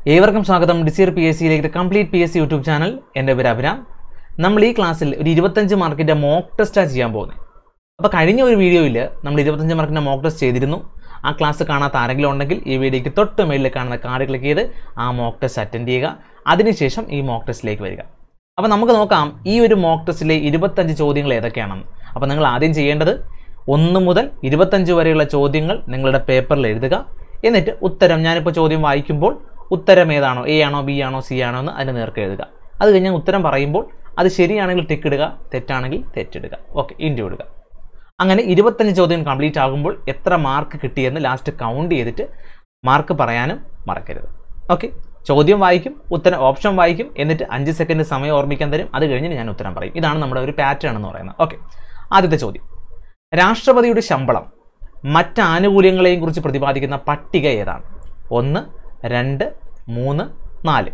ഏവർക്കും സ്വാഗതം desire P S സിയിലേക്ക് complete P S C YouTube channel എൻ്റെ പേര് അഭിരാം നമ്മൾ ഈ ക്ലാസ്സിൽ ഒരു ഇരുപത്തഞ്ച് മാർക്കിൻ്റെ മോക്ക് ടെസ്റ്റാണ് ചെയ്യാൻ പോകുന്നത് അപ്പോൾ കഴിഞ്ഞ ഒരു വീഡിയോയിൽ നമ്മൾ ഇരുപത്തഞ്ച് മാർക്കിൻ്റെ മോക്ക് ടെസ്റ്റ് ചെയ്തിരുന്നു ആ ക്ലാസ് കാണാത്ത ആരെങ്കിലും ഉണ്ടെങ്കിൽ ഈ വീഡിയോയ്ക്ക് തൊട്ട് മേളിൽ കാണുന്ന കാർഡ് ക്ലിക്ക് ചെയ്ത് ആ മോക്ക് ടെസ്റ്റ് അറ്റൻഡ് ചെയ്യുക അതിനുശേഷം ഈ മോക്ക് ടെസ്റ്റിലേക്ക് വരിക അപ്പോൾ നമുക്ക് നോക്കാം ഈ ഒരു മോക്ക് ടെസ്റ്റിലെ ഇരുപത്തഞ്ച് ചോദ്യങ്ങൾ ഏതൊക്കെയാണെന്ന് അപ്പോൾ നിങ്ങൾ ആദ്യം ചെയ്യേണ്ടത് ഒന്ന് മുതൽ ഇരുപത്തഞ്ച് വരെയുള്ള ചോദ്യങ്ങൾ നിങ്ങളുടെ പേപ്പറിൽ എഴുതുക എന്നിട്ട് ഉത്തരം ഞാനിപ്പോൾ ചോദ്യം വായിക്കുമ്പോൾ ഉത്തരം ഏതാണോ എ ആണോ ബി ആണോ സി ആണോ എന്ന് അതിന് നേർക്ക് എഴുതുക അത് കഴിഞ്ഞ് ഞാൻ ഉത്തരം പറയുമ്പോൾ അത് ശരിയാണെങ്കിൽ ടിക്ക് ഇടുക തെറ്റാണെങ്കിൽ തെറ്റിടുക ഓക്കെ ഇൻറ്റു ഇടുക അങ്ങനെ ഇരുപത്തഞ്ച് ചോദ്യം കംപ്ലീറ്റ് ആകുമ്പോൾ എത്ര മാർക്ക് കിട്ടിയെന്ന് ലാസ്റ്റ് കൗണ്ട് ചെയ്തിട്ട് മാർക്ക് പറയാനും മറക്കരുത് ഓക്കെ ചോദ്യം വായിക്കും ഉത്തരം ഓപ്ഷൻ വായിക്കും എന്നിട്ട് അഞ്ച് സെക്കൻഡ് സമയം ഓർമ്മിക്കാൻ തരും അത് കഴിഞ്ഞ് ഞാൻ ഉത്തരം പറയും ഇതാണ് നമ്മുടെ ഒരു പാറ്റേൺ എന്ന് പറയുന്നത് ഓക്കെ ആദ്യത്തെ ചോദ്യം രാഷ്ട്രപതിയുടെ ശമ്പളം മറ്റ് ആനുകൂല്യങ്ങളെയും കുറിച്ച് പ്രതിപാദിക്കുന്ന പട്ടിക ഏതാണ് ഒന്ന് രണ്ട് മൂന്ന് നാല്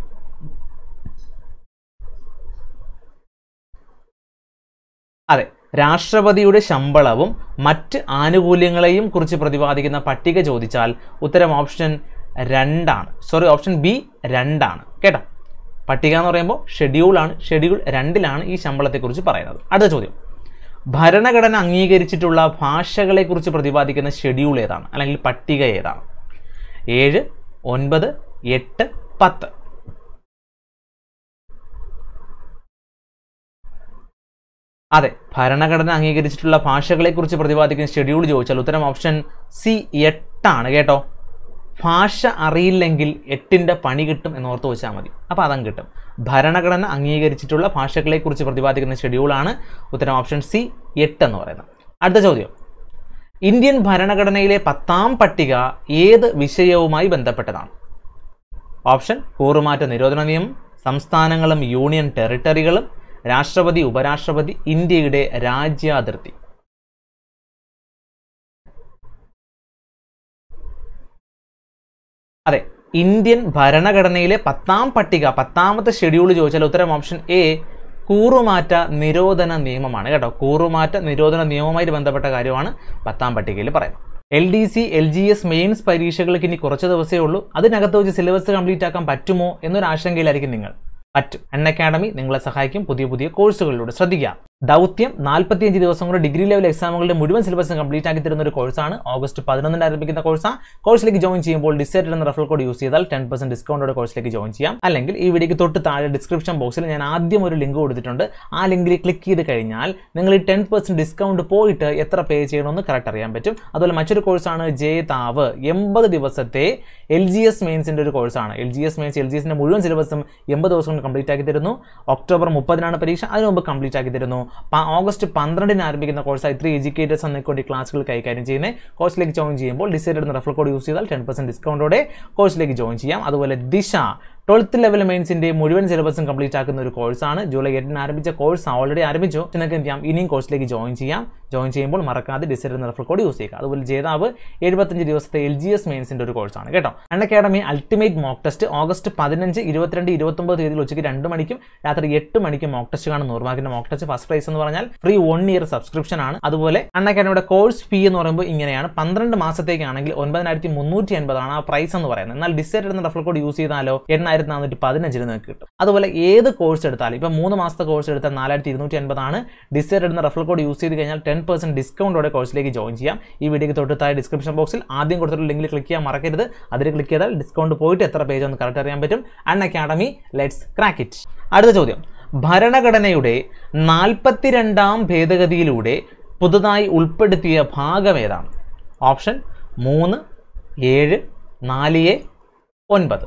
അതെ രാഷ്ട്രപതിയുടെ ശമ്പളവും മറ്റ് ആനുകൂല്യങ്ങളെയും കുറിച്ച് പ്രതിപാദിക്കുന്ന പട്ടിക ചോദിച്ചാൽ ഉത്തരം ഓപ്ഷൻ രണ്ടാണ് സോറി ഓപ്ഷൻ ബി രണ്ടാണ് കേട്ടോ പട്ടിക എന്ന് പറയുമ്പോൾ ഷെഡ്യൂളാണ് ഷെഡ്യൂൾ രണ്ടിലാണ് ഈ ശമ്പളത്തെക്കുറിച്ച് പറയുന്നത് അടുത്ത ചോദ്യം ഭരണഘടന അംഗീകരിച്ചിട്ടുള്ള ഭാഷകളെക്കുറിച്ച് പ്രതിപാദിക്കുന്ന ഷെഡ്യൂൾ ഏതാണ് അല്ലെങ്കിൽ പട്ടിക ഏതാണ് ഏഴ് ഒൻപത് എട്ട് പത്ത് അതെ ഭരണഘടന അംഗീകരിച്ചിട്ടുള്ള ഭാഷകളെക്കുറിച്ച് പ്രതിപാദിക്കുന്ന ഷെഡ്യൂൾ ചോദിച്ചാൽ ഉത്തരം ഓപ്ഷൻ സി എട്ടാണ് കേട്ടോ ഭാഷ അറിയില്ലെങ്കിൽ എട്ടിൻ്റെ പണി കിട്ടും എന്നോർത്ത് വെച്ചാൽ മതി അപ്പോൾ അതങ്ങ് കിട്ടും ഭരണഘടന അംഗീകരിച്ചിട്ടുള്ള ഭാഷകളെക്കുറിച്ച് പ്രതിപാദിക്കുന്ന ഷെഡ്യൂളാണ് ഉത്തരം ഓപ്ഷൻ സി എട്ട് എന്ന് പറയുന്നത് അടുത്ത ചോദ്യം ഇന്ത്യൻ ഭരണഘടനയിലെ പത്താം പട്ടിക ഏത് വിഷയവുമായി ബന്ധപ്പെട്ടതാണ് ഓപ്ഷൻ കൂറുമാറ്റ നിരോധന നിയമം സംസ്ഥാനങ്ങളും യൂണിയൻ ടെറിട്ടറികളും രാഷ്ട്രപതി ഉപരാഷ്ട്രപതി ഇന്ത്യയുടെ രാജ്യാതിർത്തി അതെ ഇന്ത്യൻ ഭരണഘടനയിലെ പത്താം പട്ടിക പത്താമത്തെ ഷെഡ്യൂൾ ചോദിച്ചാൽ ഉത്തരം ഓപ്ഷൻ എ കൂറുമാറ്റ നിരോധന നിയമമാണ് കേട്ടോ കൂറുമാറ്റ നിരോധന നിയമവുമായി ബന്ധപ്പെട്ട കാര്യമാണ് പത്താം പട്ടികയിൽ പറയുന്നത് L D C L G S mains പരീക്ഷകൾക്ക് ഇനി കുറച്ച് ദിവസമേ ഉള്ളൂ അതിനകത്ത് വെച്ച് സിലബസ് കംപ്ലീറ്റ് ആക്കാൻ പറ്റുമോ എന്നൊരു ആശങ്കയിലായിരിക്കും നിങ്ങൾ പറ്റും അൺ അക്കാഡമി നിങ്ങളെ സഹായിക്കും പുതിയ പുതിയ കോഴ്സുകളിലൂടെ ശ്രദ്ധിക്കുക ദൗത്യം നാൽപ്പത്തിയഞ്ച് ദിവസം കൊണ്ട് ഡിഗ്രി ലെവൽ എക്സാമുകളുടെ മുഴുവൻ സിലബസും കംപ്ലീറ്റ് ആക്കി തരുന്ന ഒരു കോഴ്സാണ് ഓഗസ്റ്റ് പതിനൊന്നിന് ആരംഭിക്കുന്ന കോഴ്സാണ് കോഴ്സിലേക്ക് ജോയിൻ ചെയ്യുമ്പോൾ ഡിസൈഡ് എന്ന റെഫർ കോഡ് യൂസ് ചെയ്താൽ ടെൻ പെർസെന്റ് ഡിസ്കൗണ്ടോടെ കോഴ്സിലേക്ക് ജോയിൻ ചെയ്യാം അല്ലെങ്കിൽ ഈ വീഡിയോക്ക് തൊട്ട് താഴെ ഡിസ്ക്രിപ്ഷൻ ബോക്സിൽ ഞാൻ ആദ്യം ഒരു ലിങ്ക് കൊടുത്തിട്ടുണ്ട് ആ ലിങ്കിൽ ക്ലിക്ക് ചെയ്ത് കഴിഞ്ഞാൽ നിങ്ങൾ ഈ ടെൻ പെർസെന്റ് ഡിസ്കൗണ്ട് പോയിട്ട് എത്ര പേ ചെയ്യണമെന്ന് കറക്റ്റ് അറിയാൻ പറ്റും അതുപോലെ മറ്റൊരു കോഴ്സാണ് ജെ താവ് എൺപത് ദിവസത്തെ എൽ ജി എസ് മെയിൻസിൻ്റെ ഒരു കോഴ്സാണ് L G S mains L G എസിൻ്റെ മുഴുവൻ സിലബസും എൺപത് ദിവസം കൊണ്ട് കംപ്ലീറ്റ് ആക്കി തരുന്നു ഒക്ടോബർ മുപ്പതിനാണ് പരീക്ഷ അതിന് മുമ്പ് കംപ്ലീറ്റ് ആക്കി തരുന്നു ഓഗസ്റ്റ് പന്ത്രണ്ടിന് ആരംഭിക്കുന്ന കോഴ്സായി ത്രീ എഡ്യൂക്കേറ്റേഴ്സ് എന്നൊക്കെ ക്ലാസ്സുകൾ കൈകാര്യം ചെയ്യുന്നത് കോഴ്സിലേക്ക് ജോയിൻ ചെയ്യുമ്പോൾ ഡിസൈഡ് എന്ന റെഫർ കോഡ് യൂസ് ചെയ്താൽ ടെൻ പെർസെൻറ്റ് ഡിസ്കൗണ്ടോടെ കോഴ്സിലേക്ക് ജോയിൻ ചെയ്യാം അതുപോലെ ദിശ ട്വൽത്ത് ലെവൽ മെയിൻസിന്റെ മുഴുവൻ സിലബസും കംപ്ലീറ്റ് ആക്കുന്ന ഒരു കോഴ്സാണ് ജൂലൈ എട്ടിന് ആരംഭിച്ച കോഴ്സ് ഓൾറെഡി ആരംഭിച്ചു നിങ്ങൾക്ക് എന്ത് ചെയ്യാം ഇനിയും കോഴ്സിലേക്ക് ജോയിൻ ചെയ്യാം ജോയിൻ ചെയ്യുമ്പോൾ മറക്കാതെ ഡിസൈഡ് എന്ന റെഫർ കോഡ് യൂസ് ചെയ്യുക അതുപോലെ ജേതാവ് എഴുപത്തഞ്ച് ദിവസത്തെ എൽ ജി എസ് മെയിൻസിന്റെ ഒരു കോഴ്സാണ് കേട്ടോ Unacademy ultimate mock test August പതിനഞ്ച് ഇരുപത്തിരണ്ട് ഇരുപത്തൊമ്പത് തീയതിയിൽ ഉച്ചയ്ക്ക് രണ്ട് മണിക്കും രാത്രി എട്ട് മണിക്കും മോക്ക് ടെസ്റ്റ് കാണും നൂറുമാർക്കിന്റെ മോക്ക് ടെസ്റ്റ് ഫസ്റ്റ് പ്രൈസ് എന്ന് പറഞ്ഞാൽ ഫ്രീ വൺ ഇയർ സബ്സ്ക്രിപ്ഷൻ ആണ് അതുപോലെ അൺ അക്കാഡമിയുടെ കോഴ്സ് ഫീ എന്ന് പറയുമ്പോൾ ഇങ്ങനെയാണ് പന്ത്രണ്ട് മാസത്തേക്കാണെങ്കിൽ ഒൻപതിനായിരത്തി മുന്നൂറ്റി അൻപതാണ് ആ പ്രൈസ് എന്ന് പറയുന്നത് എന്നാൽ ഡിസൈഡ് എന്ന റെഫർ കോഡ് യൂസ് ചെയ്താലോ എണ്ണായിരത്തി നാനൂറ്റി പതിനഞ്ചിന് നിങ്ങൾക്ക് കിട്ടും അതുപോലെ ഏത് കോഴ്സ് എടുത്താലും ഇപ്പം മൂന്ന് മാസത്തെ കോഴ്സ് എടുത്താൽ നാലായിരത്തി ഇരുന്നൂറ്റി അൻപതാണ് ഡിസൈഡ് എന്ന റെഫർ കോഡ് യൂസ് ചെയ്ത് കഴിഞ്ഞാൽ ടെൻ പെർസെന്റ് ഡിസ്കൗണ്ടോടെ കോഴ്സിലേക്ക് ജോയിൻ ചെയ്യാം ഈ വീഡിയോക്ക് തൊട്ട് താഴെ ഡിസ്ക്രിപ്ഷൻ ബോക്സിൽ ആദ്യം കൊടുത്തിട്ടുള്ള ലിങ്കിൽ ക്ലിക്ക് ചെയ്യാൻ മറക്കരുത് അതിൽ ക്ലിക്ക് ചെയ്താൽ ഡിസ്കൗണ്ട് പോയിട്ട് എത്ര പേജ് ഒന്ന് കറക്റ്റ് അറിയാൻ പറ്റും Unacademy let's crack it അടുത്ത ചോദ്യം ഭരണഘടനയുടെ നാൽപ്പത്തിരണ്ടാം ഭേദഗതിയിലൂടെ പുതുതായി ഉൾപ്പെടുത്തിയ ഭാഗം ഏതാണ് ഓപ്ഷൻ മൂന്ന് ഏഴ് നാല് എ ഒൻപത്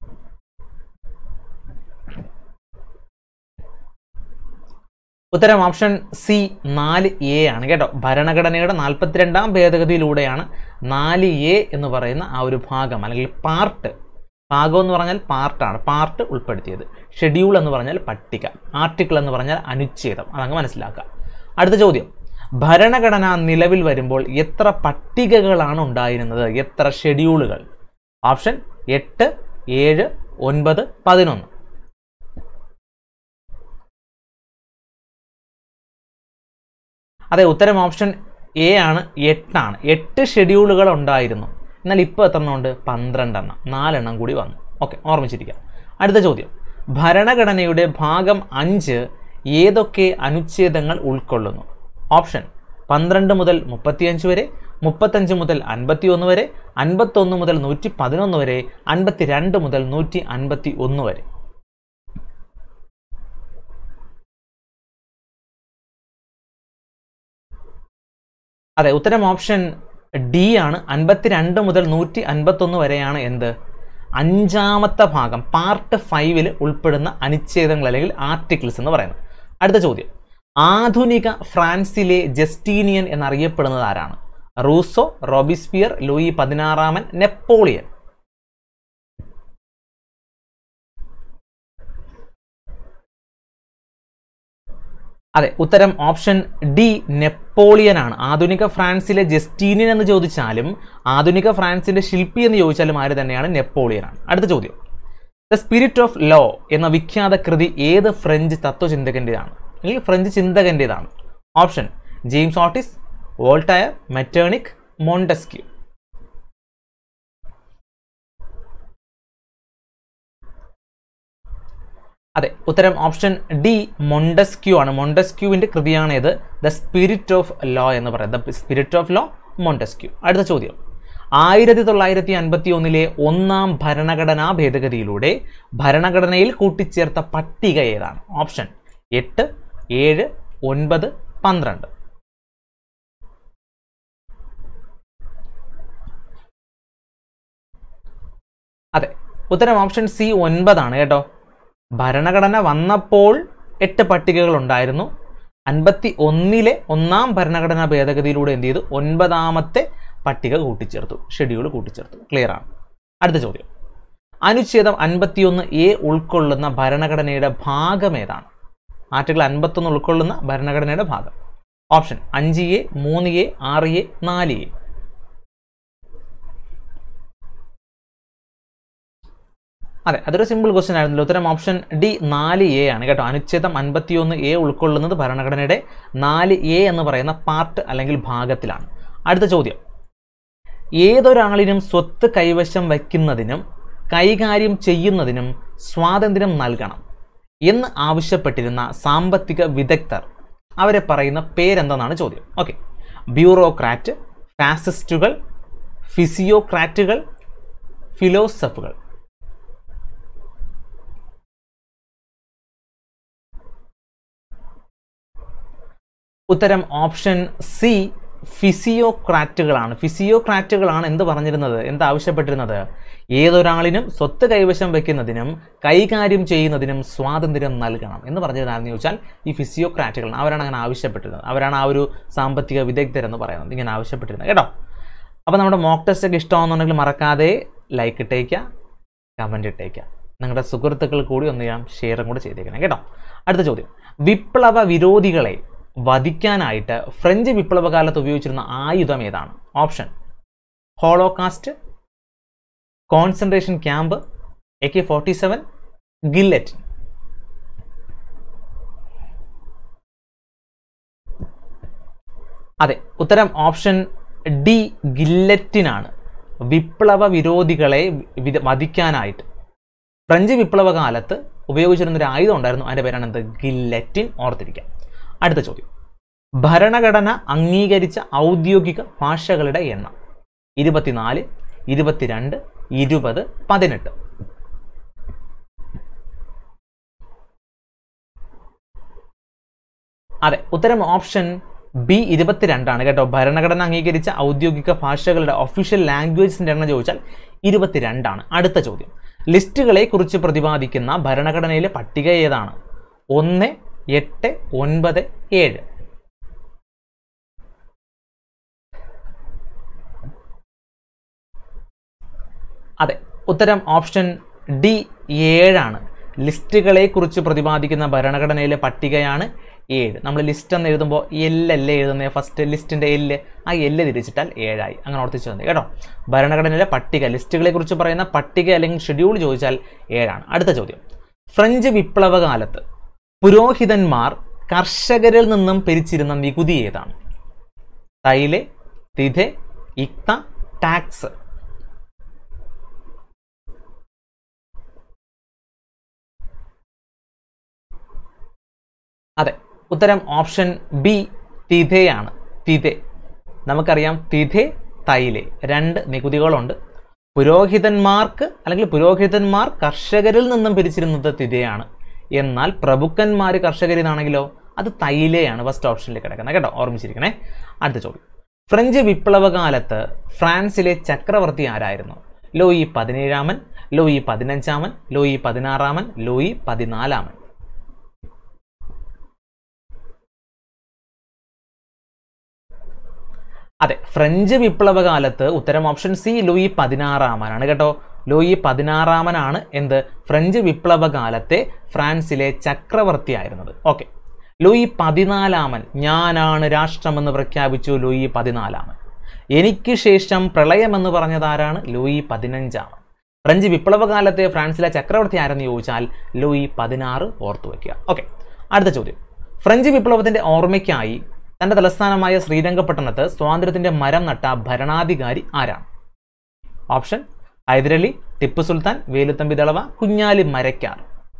ഉത്തരം ഓപ്ഷൻ സി നാല് എ ആണ് കേട്ടോ ഭരണഘടനയുടെ നാൽപ്പത്തിരണ്ടാം ഭേദഗതിയിലൂടെയാണ് നാല് എ എന്ന് പറയുന്ന ആ ഒരു ഭാഗം അല്ലെങ്കിൽ പാർട്ട് ഭാഗം എന്ന് പറഞ്ഞാൽ പാർട്ടാണ് പാർട്ട് ഉൾപ്പെടുത്തിയത് ഷെഡ്യൂൾ എന്ന് പറഞ്ഞാൽ പട്ടിക ആർട്ടിക്കിൾ എന്ന് പറഞ്ഞാൽ അനുച്ഛേദം അതങ്ങ് മനസ്സിലാക്കുക അടുത്ത ചോദ്യം ഭരണഘടന നിലവിൽ വരുമ്പോൾ എത്ര പട്ടികകളാണ് ഉണ്ടായിരുന്നത് എത്ര ഷെഡ്യൂളുകൾ ഓപ്ഷൻ എട്ട് ഏഴ് ഒൻപത് പതിനൊന്ന് അതെ ഉത്തരം ഓപ്ഷൻ എ ആണ് എട്ടാണ് എട്ട് ഷെഡ്യൂളുകൾ ഉണ്ടായിരുന്നു എന്നാൽ ഇപ്പോൾ എത്ര എണ്ണം ഉണ്ട് പന്ത്രണ്ടെണ്ണം നാലെണ്ണം കൂടി വന്നു ഓക്കെ ഓർമ്മിച്ചിരിക്കുക അടുത്ത ചോദ്യം ഭരണഘടനയുടെ ഭാഗം അഞ്ച് ഏതൊക്കെ അനുച്ഛേദങ്ങൾ ഉൾക്കൊള്ളുന്നു ഓപ്ഷൻ പന്ത്രണ്ട് മുതൽ മുപ്പത്തിയഞ്ച് വരെ മുപ്പത്തഞ്ച് മുതൽ അൻപത്തിയൊന്ന് വരെ അൻപത്തൊന്ന് മുതൽ നൂറ്റി പതിനൊന്ന് വരെ അൻപത്തിരണ്ട് മുതൽ നൂറ്റി അൻപത്തി ഒന്ന് വരെ അതെ ഉത്തരം ഓപ്ഷൻ ഡി ആണ് അൻപത്തിരണ്ട് മുതൽ നൂറ്റി അൻപത്തൊന്ന് വരെയാണ് എന്ത് അഞ്ചാമത്തെ ഭാഗം പാർട്ട് ഫൈവിൽ ഉൾപ്പെടുന്ന അനുച്ഛേദങ്ങൾ അല്ലെങ്കിൽ ആർട്ടിക്കിൾസ് എന്ന് പറയുന്നത് അടുത്ത ചോദ്യം ആധുനിക ഫ്രാൻസിലെ ജസ്റ്റീനിയൻ എന്നറിയപ്പെടുന്നത് ആരാണ് റൂസോ റോബിസ്പിയർ ലൂയി പതിനാറാമൻ നെപ്പോളിയൻ അതെ ഉത്തരം ഓപ്ഷൻ ഡി നെപ്പോളിയൻ ആണ് ആധുനിക ഫ്രാൻസിലെ ജസ്റ്റീനിയൻ എന്ന് ചോദിച്ചാലും ആധുനിക ഫ്രാൻസിന്റെ ശില്പി എന്ന് ചോദിച്ചാലും ആര് തന്നെയാണ് നെപ്പോളിയൻ ആണ് അടുത്ത ചോദ്യം ദ സ്പിരിറ്റ് ഓഫ് ലോ എന്ന വിഖ്യാത കൃതി ഏത് ഫ്രഞ്ച് തത്വചിന്തകന്റേതാണ് അല്ലെങ്കിൽ ഫ്രഞ്ച് ചിന്തകന്റേതാണ് option James Otis Voltaire Metternich Montesquieu അതെ ഉത്തരം ഓപ്ഷൻ ഡി മൊണ്ടസ്ക്യൂ ആണ് മൊണ്ടസ്ക്യൂവിന്റെ കൃതിയാണ് ഇത് ദ സ്പിരിറ്റ് ഓഫ് ലോ എന്ന് പറയുന്നത് the spirit of law Montesquieu അടുത്ത ചോദ്യം ആയിരത്തി തൊള്ളായിരത്തി അൻപത്തി ഒന്നിലെ ഒന്നാം ഭരണഘടനാ ഭേദഗതിയിലൂടെ ഭരണഘടനയിൽ കൂട്ടിച്ചേർത്ത പട്ടിക ഏതാണ് ഓപ്ഷൻ എട്ട് ഏഴ് ഒൻപത് പന്ത്രണ്ട് അതെ ഉത്തരം ഓപ്ഷൻ സി ഒൻപതാണ് കേട്ടോ ഭരണഘടന വന്നപ്പോൾ എട്ട് പട്ടികകൾ ഉണ്ടായിരുന്നു അൻപത്തി ഒന്നിലെ ഒന്നാം ഭരണഘടനാ ഭേദഗതിയിലൂടെ എന്ത് ചെയ്തു ഒൻപതാമത്തെ പട്ടിക കൂട്ടിച്ചേർത്തു ഷെഡ്യൂൾ കൂട്ടിച്ചേർത്തു ക്ലിയർ ആണ് അടുത്ത ചോദ്യം അനുച്ഛേദം അൻപത്തിയൊന്ന് എ ഉൾക്കൊള്ളുന്ന ഭരണഘടനയുടെ ഭാഗം ഏതാണ് ആർട്ടിക്കിൾ അൻപത്തൊന്ന് ഉൾക്കൊള്ളുന്ന ഭരണഘടനയുടെ ഭാഗം ഓപ്ഷൻ അഞ്ച് എ മൂന്ന് എ ആറ് എ നാല് എ അതെ അതൊരു സിമ്പിൾ ക്വസ്റ്റ്യൻ ആയിരുന്നല്ലോ ഉത്തരം ഓപ്ഷൻ ഡി നാല് എ ആണ് കേട്ടോ അനുച്ഛേദം അൻപത്തിയൊന്ന് എ ഉൾക്കൊള്ളുന്നത് ഭരണഘടനയുടെ നാല് എ എന്ന് പറയുന്ന പാർട്ട് അല്ലെങ്കിൽ ഭാഗത്തിലാണ് അടുത്ത ചോദ്യം ഏതൊരാളിനും സ്വത്ത് കൈവശം വയ്ക്കുന്നതിനും കൈകാര്യം ചെയ്യുന്നതിനും സ്വാതന്ത്ര്യം നൽകണം എന്ന് ആവശ്യപ്പെട്ടിരുന്ന സാമ്പത്തിക വിദഗ്ധർ അവരെ പറയുന്ന പേരെന്തെന്നാണ് ചോദ്യം ഓക്കെ ബ്യൂറോക്രാറ്റ് ഫാസിസ്റ്റുകൾ ഫിസിയോക്രാറ്റുകൾ ഫിലോസഫുകൾ ഉത്തരം ഓപ്ഷൻ സി ഫിസിയോക്രാറ്റുകളാണ് ഫിസിയോക്രാറ്റുകളാണ് എന്ത് പറഞ്ഞിരുന്നത് എന്ത് ആവശ്യപ്പെട്ടിരുന്നത് ഏതൊരാളിനും സ്വത്ത് കൈവശം വയ്ക്കുന്നതിനും കൈകാര്യം ചെയ്യുന്നതിനും സ്വാതന്ത്ര്യം നൽകണം എന്ന് പറഞ്ഞിരുന്നാന്ന് ചോദിച്ചാൽ ഈ ഫിസിയോക്രാറ്റുകളാണ് അവരാണ് അങ്ങനെ ആവശ്യപ്പെട്ടിരുന്നത് അവരാണ് ആ ഒരു സാമ്പത്തിക വിദഗ്ധരെന്ന് പറയുന്നത് ഇങ്ങനെ ആവശ്യപ്പെട്ടിരുന്നത് കേട്ടോ അപ്പോൾ നമ്മുടെ മോക്ക് ടെസ്റ്റ് ഒക്കെ ഇഷ്ടമാണെന്നുണ്ടെങ്കിൽ മറക്കാതെ ലൈക്ക് ഇട്ടേക്കുക കമൻറ്റ് ഇട്ടേക്കുക നിങ്ങളുടെ സുഹൃത്തുക്കൾ കൂടി ഒന്ന് ഞാൻ ഷെയറും കൂടെ ചെയ്തേക്കണം കേട്ടോ അടുത്ത ചോദ്യം വിപ്ലവ വിരോധികളെ വധിക്കാനായിട്ട് ഫ്രഞ്ച് വിപ്ലവകാലത്ത് ഉപയോഗിച്ചിരുന്ന ആയുധം ഏതാണ് option holocaust concentration camp A K forty seven guillotine അതെ ഉത്തരം ഓപ്ഷൻ ഡി ഗില്ലറ്റിനാണ് വിപ്ലവ വിരോധികളെ വിധ- വധിക്കാനായിട്ട് ഫ്രഞ്ച് വിപ്ലവ കാലത്ത് ഉപയോഗിച്ചിരുന്ന ഒരു ആയുധം ഉണ്ടായിരുന്നു അതിൻ്റെ പേരാണ് എന്ത് ഗില്ലറ്റിൻ ഓർത്തിരിക്കാം അടുത്ത ചോദ്യം ഭരണഘടന അംഗീകരിച്ച ഔദ്യോഗിക ഭാഷകളുടെ എണ്ണം ഇരുപത്തിനാല് ഇരുപത്തിരണ്ട് ഇരുപത് പതിനെട്ട് അതെ ഉത്തരം ഓപ്ഷൻ ബി ഇരുപത്തിരണ്ടാണ് കേട്ടോ ഭരണഘടന അംഗീകരിച്ച ഔദ്യോഗിക ഭാഷകളുടെ ഒഫീഷ്യൽ ലാംഗ്വേജസിന്റെ എണ്ണം ചോദിച്ചാൽ ഇരുപത്തിരണ്ടാണ് അടുത്ത ചോദ്യം ലിസ്റ്റുകളെ കുറിച്ച് പ്രതിപാദിക്കുന്ന ഭരണഘടനയിലെ പട്ടിക ഏതാണ് ഒന്ന് എട്ട് ഒൻപത് ഏഴ് അതെ ഉത്തരം ഓപ്ഷൻ ഡി ഏഴാണ് ലിസ്റ്റുകളെ കുറിച്ച് പ്രതിപാദിക്കുന്ന ഭരണഘടനയിലെ പട്ടികയാണ് ഏഴ് നമ്മൾ ലിസ്റ്റ് എന്ന് എഴുതുമ്പോൾ എല്ലല്ലേ എഴുതുന്നത് ഫസ്റ്റ് ലിസ്റ്റിന്റെ എല്ല് ആ എല്ല് തിരിച്ചിട്ടാൽ ഏഴായി അങ്ങനെ ഓർത്തിച്ചു തന്നെ കേട്ടോ ഭരണഘടനയിലെ പട്ടിക ലിസ്റ്റുകളെ കുറിച്ച് പറയുന്ന പട്ടിക അല്ലെങ്കിൽ ഷെഡ്യൂൾ ചോദിച്ചാൽ ഏഴാണ് അടുത്ത ചോദ്യം ഫ്രഞ്ച് വിപ്ലവ കാലത്ത് പുരോഹിതന്മാർ കർഷകരിൽ നിന്നും പിരിച്ചിരുന്ന നികുതി ഏതാണ് തൈലെ തിഥെ ഇക്ത ടാക്സ് അതെ ഉത്തരം ഓപ്ഷൻ ബി തിഥയാണ് തിഥെ നമുക്കറിയാം തിഥെ തൈലെ രണ്ട് നികുതികളുണ്ട് പുരോഹിതന്മാർക്ക് അല്ലെങ്കിൽ പുരോഹിതന്മാർ കർഷകരിൽ നിന്നും പിരിച്ചിരുന്നത് തിഥയാണ് എന്നാൽ പ്രഭുക്കന്മാർ കർഷകരിൽ നിന്നാണെങ്കിലോ അത് തൈലയാണ് ഫസ്റ്റ് ഓപ്ഷനിൽ കിടക്കുന്നത് കേട്ടോ ഓർമ്മിച്ചിരിക്കണേ അടുത്ത ചോദ്യം ഫ്രഞ്ച് വിപ്ലവകാലത്ത് ഫ്രാൻസിലെ ചക്രവർത്തി ആരായിരുന്നു ലോയി പതിനേഴാമൻ ലോയി പതിനഞ്ചാമൻ ലോയി പതിനാറാമൻ ലോയി പതിനാലാമൻ അതെ ഫ്രഞ്ച് വിപ്ലവകാലത്ത് ഉത്തരം ഓപ്ഷൻ സി ലൂയി പതിനാറാമനാണ് കേട്ടോ ലൂയി പതിനാറാമനാണ് എന്ത് ഫ്രഞ്ച് വിപ്ലവകാലത്തെ ഫ്രാൻസിലെ ചക്രവർത്തി ആയിരുന്നത് ഓക്കെ ലൂയി പതിനാലാമൻ ഞാനാണ് രാഷ്ട്രമെന്ന് പ്രഖ്യാപിച്ചു ലൂയി പതിനാലാമൻ എനിക്ക് ശേഷം പ്രളയമെന്ന് പറഞ്ഞതാരാണ് ലൂയി പതിനഞ്ചാമൻ ഫ്രഞ്ച് വിപ്ലവകാലത്തെ ഫ്രാൻസിലെ ചക്രവർത്തി ആരെന്ന് ചോദിച്ചാൽ ലൂയി പതിനാറ് ഓർത്തു വയ്ക്കുക ഓക്കെ അടുത്ത ചോദ്യം ഫ്രഞ്ച് വിപ്ലവത്തിന്റെ ഓർമ്മയ്ക്കായി തന്റെ തലസ്ഥാനമായ ശ്രീരംഗപട്ടണത്ത് സ്വാതന്ത്ര്യത്തിന്റെ മരം നട്ട ഭരണാധികാരി ആരാണ് ഓപ്ഷൻ ഹൈദരലി ടിപ്പു സുൽത്താൻ വേലുത്തമ്പി ദളവ കുഞ്ഞാലി മരക്കാർ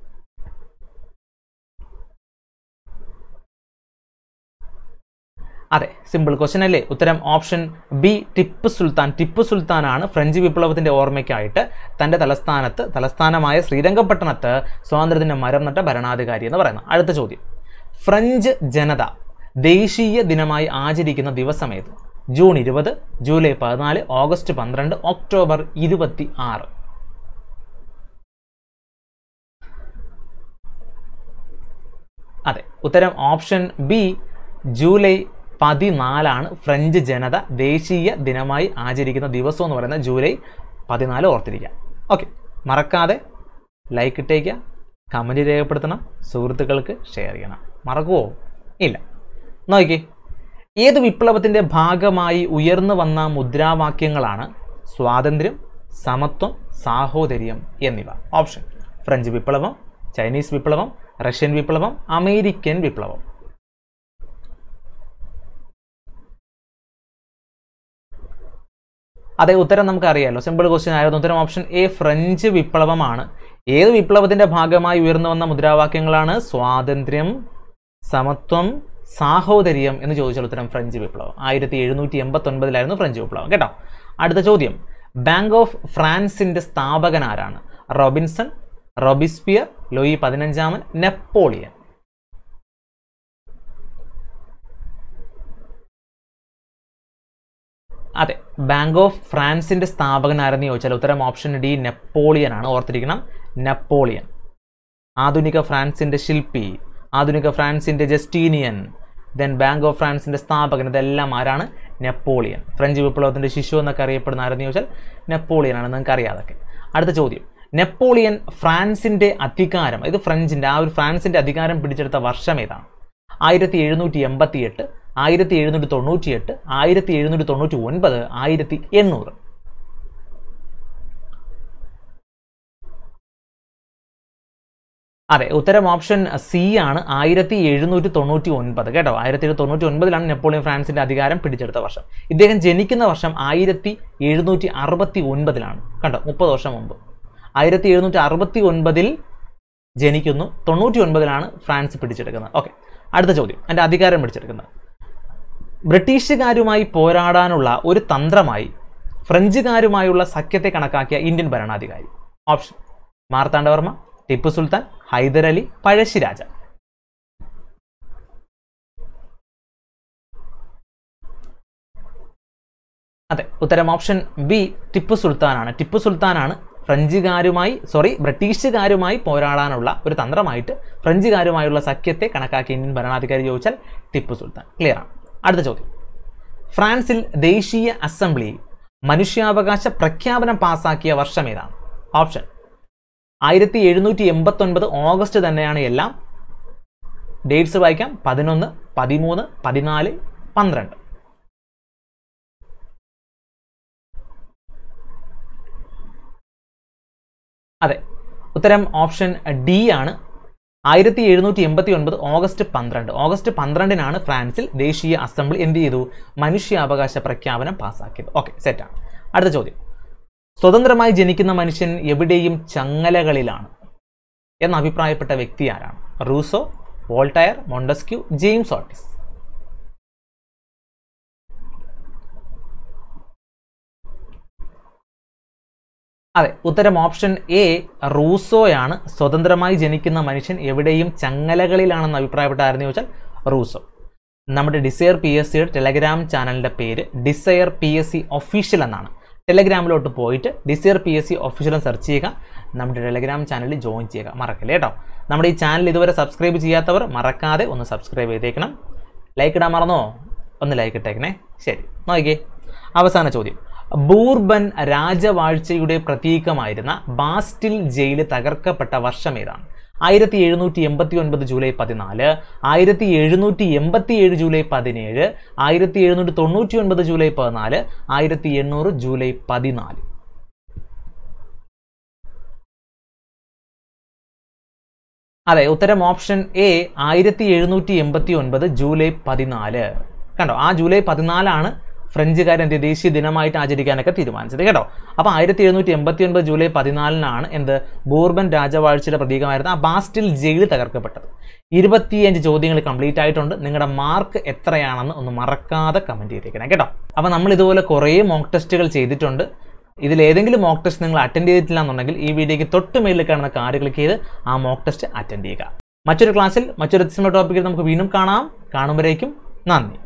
അതെ സിമ്പിൾ ക്വസ്റ്റ്യൻ അല്ലേ ഉത്തരം ഓപ്ഷൻ ബി ടിപ്പു സുൽത്താൻ ടിപ്പു സുൽത്താനാണ് ഫ്രഞ്ച് വിപ്ലവത്തിന്റെ ഓർമ്മയ്ക്കായിട്ട് തന്റെ തലസ്ഥാനത്ത് തലസ്ഥാനമായ ശ്രീരംഗപട്ടണത്ത് സ്വാതന്ത്ര്യത്തിന്റെ മരം നട്ട ഭരണാധികാരി എന്ന് പറയുന്നത് അടുത്ത ചോദ്യം ഫ്രഞ്ച് ജനത ദേശീയ ദിനമായി ആചരിക്കുന്ന ദിവസം ഏത് ജൂൺ ഇരുപത് ജൂലൈ പതിനാല് ഓഗസ്റ്റ് പന്ത്രണ്ട് ഒക്ടോബർ ഇരുപത്തി ആറ് അതെ ഉത്തരം ഓപ്ഷൻ ബി ജൂലൈ പതിനാലാണ് ഫ്രഞ്ച് ജനത ദേശീയ ദിനമായി ആചരിക്കുന്ന ദിവസം എന്ന് പറയുന്നത് ജൂലൈ പതിനാല് ഓർത്തിരിക്കുക ഓക്കെ മറക്കാതെ ലൈക്ക് ഇട്ടേക്കുക കമൻറ്റ് രേഖപ്പെടുത്തണം സുഹൃത്തുക്കൾക്ക് ഷെയർ ചെയ്യണം മറക്കുമോ ഇല്ല നോക്കിക്കേ ഏത് വിപ്ലവത്തിൻ്റെ ഭാഗമായി ഉയർന്നു വന്ന മുദ്രാവാക്യങ്ങളാണ് സ്വാതന്ത്ര്യം സമത്വം സാഹോദര്യം എന്നിവ ഓപ്ഷൻ ഫ്രഞ്ച് വിപ്ലവം ചൈനീസ് വിപ്ലവം റഷ്യൻ വിപ്ലവം അമേരിക്കൻ വിപ്ലവം അതെ ഉത്തരം നമുക്ക് അറിയാലോ സിമ്പിൾ ക്വസ്റ്റ്യൻ ആയിരുന്നു ഉത്തരം ഓപ്ഷൻ എ ഫ്രഞ്ച് വിപ്ലവമാണ് ഏത് വിപ്ലവത്തിന്റെ ഭാഗമായി ഉയർന്നു വന്ന മുദ്രാവാക്യങ്ങളാണ് സ്വാതന്ത്ര്യം സമത്വം സാഹോദര്യം എന്ന് ചോദിച്ചാൽ ഉത്തരം ഫ്രഞ്ച് വിപ്ലവം ആയിരത്തി എഴുന്നൂറ്റി എൺപത്തി ഒൻപതിലായിരുന്നു ഫ്രഞ്ച് വിപ്ലവം കേട്ടോ അടുത്ത ചോദ്യം ബാങ്ക് ഓഫ് ഫ്രാൻസിന്റെ സ്ഥാപകൻ ആരാണ് റോബിൻസൺ റോബിസ്പിയർ ലൂയി പതിനഞ്ചാമൻ നെപ്പോളിയൻ അതെ ബാങ്ക് ഓഫ് ഫ്രാൻസിന്റെ സ്ഥാപകൻ ആരെന്ന് ചോദിച്ചാൽ ഉത്തരം ഓപ്ഷൻ ഡി നെപ്പോളിയൻ ആണ് ഓർത്തിരിക്കണം നെപ്പോളിയൻ ആധുനിക ഫ്രാൻസിന്റെ ശില്പി ആധുനിക ഫ്രാൻസിന്റെ ജസ്റ്റീനിയൻ ദെൻ ബാങ്ക് ഓഫ് ഫ്രാൻസിന്റെ സ്ഥാപകൻ ഇതെല്ലാം ആരാണ് നെപ്പോളിയൻ ഫ്രഞ്ച് വിപ്ലവത്തിന്റെ ശിശു എന്നൊക്കെ അറിയപ്പെടുന്ന ആരെന്ന് ചോദിച്ചാൽ നെപ്പോളിയൻ ആണ് നിങ്ങൾക്ക് അറിയാതൊക്കെ അടുത്ത ചോദ്യം നെപ്പോളിയൻ ഫ്രാൻസിന്റെ അധികാരം ഇത് ഫ്രഞ്ചിന്റെ ആ ഒരു ഫ്രാൻസിന്റെ അധികാരം പിടിച്ചെടുത്ത വർഷം ഏതാണ് ആയിരത്തി എഴുന്നൂറ്റി എൺപത്തി എട്ട് ആയിരത്തി എഴുന്നൂറ്റി തൊണ്ണൂറ്റി എട്ട് ആയിരത്തി എഴുന്നൂറ്റി തൊണ്ണൂറ്റി ഒൻപത് ആയിരത്തി എണ്ണൂറ് അതെ ഉത്തരം ഓപ്ഷൻ സി ആണ് ആയിരത്തി എഴുന്നൂറ്റി തൊണ്ണൂറ്റി ഒൻപത് കേട്ടോ ആയിരത്തി എഴുന്നൂറ്റി തൊണ്ണൂറ്റി ഒൻപതിലാണ് നെപ്പോളിയൻ ഫ്രാൻസിന്റെ അധികാരം പിടിച്ചെടുത്ത വർഷം ഇദ്ദേഹം ജനിക്കുന്ന വർഷം ആയിരത്തി എഴുന്നൂറ്റി അറുപത്തി ഒൻപതിലാണ് കണ്ടോ മുപ്പത് വർഷം മുമ്പ് ആയിരത്തി എഴുന്നൂറ്റി അറുപത്തി ഒൻപതിൽ ജനിക്കുന്നു തൊണ്ണൂറ്റി ഒൻപതിലാണ് ഫ്രാൻസ് പിടിച്ചെടുക്കുന്നത് ഓക്കെ അടുത്ത ചോദ്യം എൻ്റെ അധികാരം പിടിച്ചെടുക്കുന്നത് ബ്രിട്ടീഷുകാരുമായി പോരാടാനുള്ള ഒരു തന്ത്രമായി ഫ്രഞ്ചുകാരുമായുള്ള സഖ്യത്തെ കണക്കാക്കിയ ഇന്ത്യൻ ഭരണാധികാരി ഓപ്ഷൻ മാർത്താണ്ഡവർമ്മ ടിപ്പു സുൽത്താൻ ഹൈദരലി പഴശ്ശിരാജ അതെ ഉത്തരം ഓപ്ഷൻ ബി ടിപ്പു സുൽത്താനാണ് ടിപ്പു സുൽത്താനാണ് ഫ്രഞ്ചുകാരുമായി സോറി ബ്രിട്ടീഷുകാരുമായി പോരാടാനുള്ള ഒരു തന്ത്രമായിട്ട് ഫ്രഞ്ചുകാരുമായുള്ള സഖ്യത്തെ കണക്കാക്കിയ ഇന്ത്യൻ ഭരണാധികാരി ചോദിച്ചാൽ ടിപ്പു സുൽത്താൻ ക്ലിയർ ആണ് അടുത്ത ചോദ്യം ഫ്രാൻസിൽ ദേശീയ അസംബ്ലി മനുഷ്യാവകാശ പ്രഖ്യാപനം പാസാക്കിയ വർഷം ഏതാണ് ഓപ്ഷൻ ആയിരത്തി എഴുന്നൂറ്റി എൺപത്തൊൻപത് ഓഗസ്റ്റ് തന്നെയാണ് എല്ലാം ഡേറ്റ്സ് വായിക്കാം പതിനൊന്ന് പതിമൂന്ന് പതിനാല് പന്ത്രണ്ട് അതെ ഉത്തരം ഓപ്ഷൻ ഡി ആണ് ആയിരത്തി എഴുന്നൂറ്റി എൺപത്തി ഒൻപത് ഓഗസ്റ്റ് പന്ത്രണ്ട് ഓഗസ്റ്റ് പന്ത്രണ്ടിനാണ് ഫ്രാൻസിൽ ദേശീയ അസംബ്ലി എന്ത് ചെയ്തു മനുഷ്യാവകാശ പ്രഖ്യാപനം പാസ്സാക്കിയത് ഓക്കെ സെറ്റാണ് അടുത്ത ചോദ്യം സ്വതന്ത്രമായി ജനിക്കുന്ന മനുഷ്യൻ എവിടെയും ചങ്ങലകളിലാണ് എന്ന് അഭിപ്രായപ്പെട്ട വ്യക്തി ആരാണ് Rousseau Voltaire Montesquieu James Otis അതെ ഉത്തരം ഓപ്ഷൻ എ റൂസോയാണ് സ്വതന്ത്രമായി ജനിക്കുന്ന മനുഷ്യൻ എവിടെയും ചങ്ങലകളിലാണെന്ന് അഭിപ്രായപ്പെട്ട ആരെന്ന് ചോദിച്ചാൽ റൂസോ നമ്മുടെ ഡിസയർ പി എസ് സിയുടെ ടെലഗ്രാം ചാനലിൻ്റെ പേര് desire P S C official എന്നാണ് ടെലഗ്രാമിലോട്ട് പോയിട്ട് desire P S C official search ചെയ്യുക നമ്മുടെ ടെലഗ്രാം ചാനലിൽ ജോയിൻ ചെയ്യുക മറക്കല്ലേ കേട്ടോ നമ്മുടെ ഈ ചാനൽ ഇതുവരെ സബ്സ്ക്രൈബ് ചെയ്യാത്തവർ മറക്കാതെ ഒന്ന് സബ്സ്ക്രൈബ് ചെയ്തേക്കണം ലൈക്ക് ഇടാൻ മറന്നോ ഒന്ന് ലൈക്ക് ഇട്ടേക്കണേ ശരി നോക്കിയേ അവസാന ചോദ്യം ബൂർബൻ രാജവാഴ്ചയുടെ പ്രതീകമായിരുന്ന ബാസ്റ്റിൽ ജയില് തകർക്കപ്പെട്ട വർഷം ഏതാണ് ആയിരത്തി എഴുന്നൂറ്റി എൺപത്തി ഒൻപത് ജൂലൈ പതിനാല് ആയിരത്തി എഴുന്നൂറ്റി എൺപത്തി ഏഴ് ജൂലൈ പതിനേഴ് ആയിരത്തി എഴുന്നൂറ്റി തൊണ്ണൂറ്റി ഒൻപത് ജൂലൈ പതിനാല് ആയിരത്തി എണ്ണൂറ് ജൂലൈ പതിനാല് അതെ ഉത്തരം ഓപ്ഷൻ എ ആയിരത്തി എഴുന്നൂറ്റി എൺപത്തി ഒൻപത് ജൂലൈ പതിനാല് കണ്ടോ ആ ജൂലൈ പതിനാലാണ് ഫ്രഞ്ചുകാർ എന്ത് ദേശീയ ദിനമായിട്ട് ആചരിക്കാനൊക്കെ തീരുമാനിച്ചത് കേട്ടോ അപ്പോൾ ആയിരത്തി എഴുന്നൂറ്റി എൺപത്തി ഒൻപത് ജൂലൈ പതിനാലിനാണ് എന്ത് ബോർബൻ രാജവാഴ്ചയുടെ പ്രതീകമായിരുന്ന ആ ബാസ്റ്റിൽ ജയിൽ തകർക്കപ്പെട്ടത് ഇരുപത്തിയഞ്ച് ചോദ്യങ്ങൾ കംപ്ലീറ്റ് ആയിട്ടുണ്ട് നിങ്ങളുടെ മാർക്ക് എത്രയാണെന്ന് ഒന്ന് മറക്കാതെ കമൻറ്റ് ചെയ്തേക്കണം കേട്ടോ അപ്പോൾ നമ്മൾ ഇതുപോലെ കുറേ മോക്ക് ടെസ്റ്റുകൾ ചെയ്തിട്ടുണ്ട് ഇതിൽ ഏതെങ്കിലും മോക്ക് ടെസ്റ്റ് നിങ്ങൾ അറ്റൻഡ് ചെയ്തിട്ടില്ല എന്നുണ്ടെങ്കിൽ ഈ വീഡിയോയ്ക്ക് തൊട്ട് മേലിൽ കാണുന്ന കാർഡ് ക്ലിക്ക് ചെയ്ത് ആ മോക്ക് ടെസ്റ്റ് അറ്റൻഡ് ചെയ്യുക മറ്റൊരു ക്ലാസ്സിൽ മറ്റൊരു വ്യത്യസ്തമായ ടോപ്പിക്കിൽ നമുക്ക് വീണ്ടും കാണാം കാണുമ്പോഴേക്കും നന്ദി